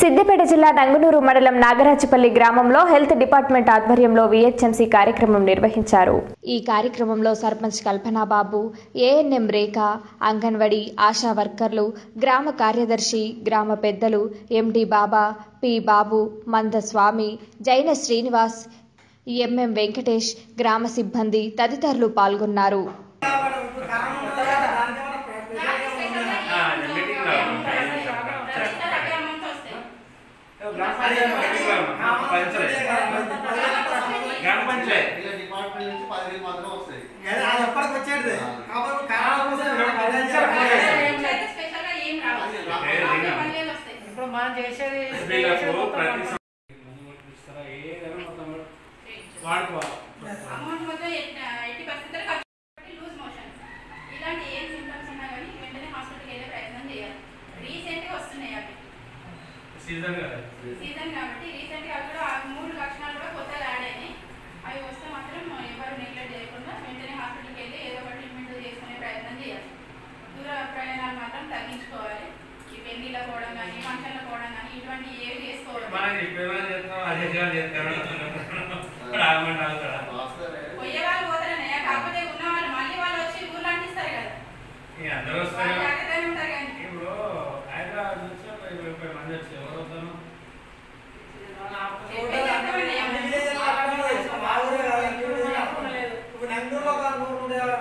సిద్దిపేట జిల్లా నంగునూరు మండలం నాగరాజపల్లి గ్రామంలో హెల్త్ డిపార్ట్మెంట్ ఆధ్వర్యంలో విహెచ్ఎంసీ కార్యక్రమం నిర్వహించారు ఈ కార్యక్రమంలో సర్పంచ్ కల్పనాబాబు ఏఎన్ఎం రేఖ అంగన్వాడీ ఆశా వర్కర్లు గ్రామ కార్యదర్శి గ్రామ పెద్దలు ఎండి బాబా పి బాబు మంద స్వామి జైన శ్రీనివాస్ ఎంఎం వెంకటేష్ గ్రామ సిబ్బంది తదితరులు పాల్గొన్నారు గ్రామ పంచాయతీ ఇలా డిపార్ట్మెంట్ నుంచి పదివేలు మాత్రం వస్తాయి అది ఎప్పటికి వచ్చేది కాబట్టి కారణం కోసం ఇప్పుడు మనం చేసేది వీళ్ళకు ప్రతి సం- ఇస్తారా? ఏదైనా మొత్తం వాడుకోవాలి అమౌంట్ మొత్తం ఎట్- ఎట్టి పరిస్థితుల్లో ఖర్చు పెట్టి లూజ్ మోషన్స్ ఇలాంటి ఏం సింటమ్స్ ఉన్నా కానీ వెంటనే హాస్పిటల్కి వెళ్ళే ప్రయత్నం చేయాలి రీసెంట్గా వస్తున్నాయి అవి సీజన్ కదా సీజన్ కాబట్టి రీసెంట్గా అవి కూడా ఆ మూడు లక్షణాలు కూడా కొత్తగా యాడ్ అయినాయి అవి వస్తే మాత్రం ఎవరు నెగ్లెక్ట్ చేయకుండా వెంటనే హాస్పిటల్కి వెళ్ళి ఏదో ఒకటి ట్రీట్మెంట్ చేసుకునే ప్రయత్నం చేయాలి దూర ప్రయాణాలు మాత్రం తగ్గించుకోవాలి ఈ పెళ్లిలో పోవడం కానీ ఫంక్షన్లో పోవడం కానీ ఇటువంటి ఏవి చేసుకోవాలి మనం చెప్పేమని చెప్తాం అదే చేయాలి చెప్తాడు ఆగమంటే ఆగుతాడా మాస్టర్ పోయే వాళ్ళు పోతారనే కాకపోతే ఉన్న వాళ్ళు మళ్ళీ వాళ్ళు వచ్చి ఊర్లో అంటిస్తారు కదా ఇక అందరూ వాళ్ళు వస్తారు జాగ్రత్తగానే ఉంటారు కానీ ఇప్పుడు హైదరాబాద్ నుంచి ఒక ఇరవై ముప్పై మంది వచ్చి ఎవరు వస్తాను ఇప్పుడు నంగూరులో ఒక నూరు నూట యాభై